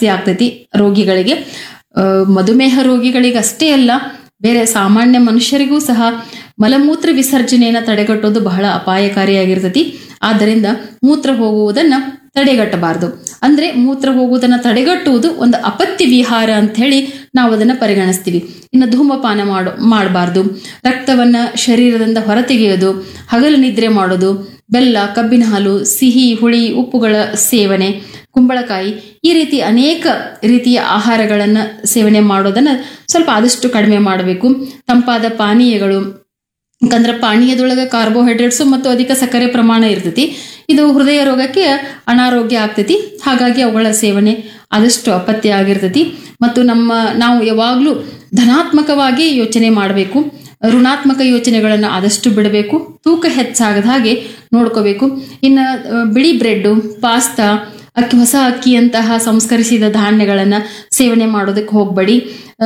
ಜಾಸ್ತಿ ಆಗ್ತೈತಿ ರೋಗಿಗಳಿಗೆ ಆ, ಮಧುಮೇಹ ರೋಗಿಗಳಿಗೆ ಅಷ್ಟೇ ಅಲ್ಲ ಬೇರೆ ಸಾಮಾನ್ಯ ಮನುಷ್ಯರಿಗೂ ಸಹ ಮಲಮೂತ್ರ ವಿಸರ್ಜನೆಯನ್ನು ತಡೆಗಟ್ಟೋದು ಬಹಳ ಅಪಾಯಕಾರಿಯಾಗಿರ್ತೈತಿ ಆದ್ದರಿಂದ ಮೂತ್ರ ಹೋಗುವುದನ್ನ ತಡೆಗಟ್ಟಬಾರದು ಅಂದ್ರೆ ಮೂತ್ರ ಹೋಗುವುದನ್ನ ತಡೆಗಟ್ಟುವುದು ಒಂದು ಅಪತ್ಯ ವಿಹಾರ ಅಂತ ಹೇಳಿ ನಾವು ಅದನ್ನ ಪರಿಗಣಿಸ್ತೀವಿ ಇನ್ನು ಧೂಮಪಾನ ಮಾಡೋ ಮಾಡಬಾರ್ದು ರಕ್ತವನ್ನ ಶರೀರದಿಂದ ಹೊರತೆಗೆಯೋದು ಹಗಲು ನಿದ್ರೆ ಮಾಡೋದು ಬೆಲ್ಲ ಕಬ್ಬಿನ ಹಾಲು ಸಿಹಿ ಹುಳಿ ಉಪ್ಪುಗಳ ಸೇವನೆ ಕುಂಬಳಕಾಯಿ ಈ ರೀತಿ ಅನೇಕ ರೀತಿಯ ಆಹಾರಗಳನ್ನ ಸೇವನೆ ಮಾಡೋದನ್ನ ಸ್ವಲ್ಪ ಆದಷ್ಟು ಕಡಿಮೆ ಮಾಡಬೇಕು ತಂಪಾದ ಪಾನೀಯಗಳು ಯಾಕಂದ್ರೆ ಪಾನೀಯದೊಳಗೆ ಕಾರ್ಬೋಹೈಡ್ರೇಟ್ಸು ಮತ್ತು ಅಧಿಕ ಸಕ್ಕರೆ ಪ್ರಮಾಣ ಇರ್ತೈತಿ ಇದು ಹೃದಯ ರೋಗಕ್ಕೆ ಅನಾರೋಗ್ಯ ಆಗ್ತೈತಿ ಹಾಗಾಗಿ ಅವುಗಳ ಸೇವನೆ ಆದಷ್ಟು ಅಪತ್ಯ ಆಗಿರ್ತೈತಿ ಮತ್ತು ನಮ್ಮ ನಾವು ಯಾವಾಗಲೂ ಧನಾತ್ಮಕವಾಗಿ ಯೋಚನೆ ಮಾಡಬೇಕು ಋಣಾತ್ಮಕ ಯೋಚನೆಗಳನ್ನು ಆದಷ್ಟು ಬಿಡಬೇಕು ತೂಕ ಹೆಚ್ಚಾಗದ ಹಾಗೆ ನೋಡ್ಕೋಬೇಕು ಇನ್ನು ಆ, ಬಿಳಿ ಬ್ರೆಡ್ಡು ಪಾಸ್ತಾ ಅಕ್ಕಿ ಹೊಸ ಅಕ್ಕಿಯಂತಹ ಸಂಸ್ಕರಿಸಿದ ಧಾನ್ಯಗಳನ್ನು ಸೇವನೆ ಮಾಡೋದಕ್ಕೆ ಹೋಗಬೇಡಿ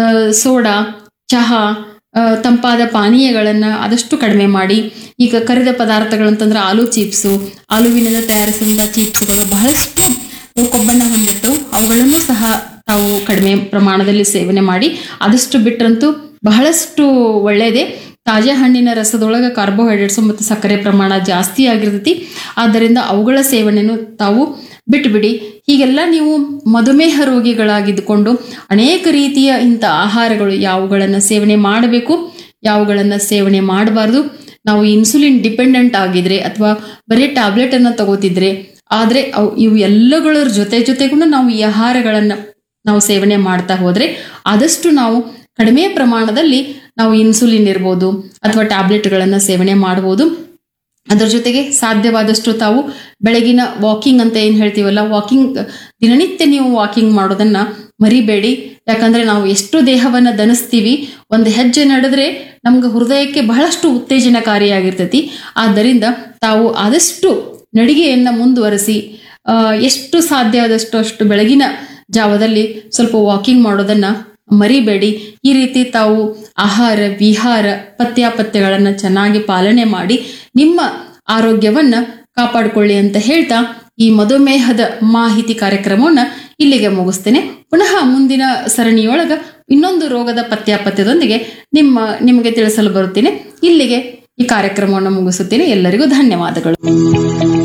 ಸೋಡಾ ಚಹಾ ಆ, ತಂಪಾದ ಪಾನೀಯಗಳನ್ನು ಆದಷ್ಟು ಕಡಿಮೆ ಮಾಡಿ ಈಗ ಕರಿದ ಪದಾರ್ಥಗಳಂತಂದ್ರೆ ಆಲೂ ಚಿಪ್ಸು ಆಲೂವಿನಿಂದ ತಯಾರಿಸಿದ ಚಿಪ್ಸ್ಗಳು ಬಹಳಷ್ಟು ಕೊಬ್ಬಣ್ಣ ಹೊಂದಿಟ್ಟು ಅವುಗಳನ್ನು ಸಹ ತಾವು ಕಡಿಮೆ ಪ್ರಮಾಣದಲ್ಲಿ ಸೇವನೆ ಮಾಡಿ ಆದಷ್ಟು ಬಿಟ್ರಂತೂ ಬಹಳಷ್ಟು ಒಳ್ಳೆಯದೇ ತಾಜಾ ಹಣ್ಣಿನ ರಸದೊಳಗೆ ಕಾರ್ಬೋಹೈಡ್ರೇಟ್ಸ್ ಮತ್ತು ಸಕ್ಕರೆ ಪ್ರಮಾಣ ಜಾಸ್ತಿ ಆಗಿರ್ತೈತಿ ಆದ್ದರಿಂದ ಅವುಗಳ ಸೇವನೆಯನ್ನು ತಾವು ಬಿಟ್ಬಿಡಿ ಹೀಗೆಲ್ಲ ನೀವು ಮಧುಮೇಹ ರೋಗಿಗಳಾಗಿದ್ದುಕೊಂಡು ಅನೇಕ ರೀತಿಯ ಇಂಥ ಆಹಾರಗಳು ಯಾವುಗಳನ್ನು ಸೇವನೆ ಮಾಡಬೇಕು ಯಾವುಗಳನ್ನು ಸೇವನೆ ಮಾಡಬಾರ್ದು ನಾವು ಇನ್ಸುಲಿನ್ ಡಿಪೆಂಡೆಂಟ್ ಆಗಿದ್ರೆ ಅಥವಾ ಬರೀ ಟ್ಯಾಬ್ಲೆಟ್ ಅನ್ನ ತಗೋತಿದ್ರೆ ಆದ್ರೆ ಅವು ಇವು ಎಲ್ಲಗಳ ಜೊತೆ ಜೊತೆಗೂ ನಾವು ಈ ಆಹಾರಗಳನ್ನ ನಾವು ಸೇವನೆ ಮಾಡ್ತಾ ಹೋದ್ರೆ ಆದಷ್ಟು ನಾವು ಕಡಿಮೆ ಪ್ರಮಾಣದಲ್ಲಿ ನಾವು ಇನ್ಸುಲಿನ್ ಇರ್ಬೋದು ಅಥವಾ ಟ್ಯಾಬ್ಲೆಟ್ಗಳನ್ನು ಸೇವನೆ ಮಾಡಬಹುದು ಅದರ ಜೊತೆಗೆ ಸಾಧ್ಯವಾದಷ್ಟು ತಾವು ಬೆಳಗಿನ ವಾಕಿಂಗ್ ಅಂತ ಏನು ಹೇಳ್ತೀವಲ್ಲ ವಾಕಿಂಗ್ ದಿನನಿತ್ಯ ನೀವು ವಾಕಿಂಗ್ ಮಾಡೋದನ್ನ ಮರಿಬೇಡಿ ಯಾಕಂದ್ರೆ ನಾವು ಎಷ್ಟು ದೇಹವನ್ನ ದಣಿಸ್ತೀವಿ ಒಂದು ಹೆಜ್ಜೆ ನಡೆದ್ರೆ ನಮ್ಗೆ ಹೃದಯಕ್ಕೆ ಬಹಳಷ್ಟು ಉತ್ತೇಜನಕಾರಿಯಾಗಿರ್ತೈತಿ ಆದ್ದರಿಂದ ತಾವು ಆದಷ್ಟು ನಡಿಗೆಯನ್ನ ಮುಂದುವರಿಸಿ ಆ, ಎಷ್ಟು ಸಾಧ್ಯ ಆದಷ್ಟು ಅಷ್ಟು ಬೆಳಗಿನ ಜಾವದಲ್ಲಿ ಸ್ವಲ್ಪ ವಾಕಿಂಗ್ ಮಾಡೋದನ್ನ ಮರಿಬೇಡಿ ಈ ರೀತಿ ತಾವು ಆಹಾರ ವಿಹಾರ ಪತ್ಯಾಪತ್ಯಗಳನ್ನು ಚೆನ್ನಾಗಿ ಪಾಲನೆ ಮಾಡಿ ನಿಮ್ಮ ಆರೋಗ್ಯವನ್ನ ಕಾಪಾಡಿಕೊಳ್ಳಿ ಅಂತ ಹೇಳ್ತಾ ಈ ಮಧುಮೇಹದ ಮಾಹಿತಿ ಕಾರ್ಯಕ್ರಮವನ್ನ ಇಲ್ಲಿಗೆ ಮುಗಿಸ್ತೇನೆ ಪುನಃ ಮುಂದಿನ ಸರಣಿಯೊಳಗ ಇನ್ನೊಂದು ರೋಗದ ಪತ್ಯಾಪತ್ಯದೊಂದಿಗೆ ನಿಮ್ಮ ನಿಮಗೆ ತಿಳಿಸಲು ಬರುತ್ತೇನೆ ಇಲ್ಲಿಗೆ ಈ ಕಾರ್ಯಕ್ರಮವನ್ನು ಮುಗಿಸುತ್ತೇನೆ ಎಲ್ಲರಿಗೂ ಧನ್ಯವಾದಗಳು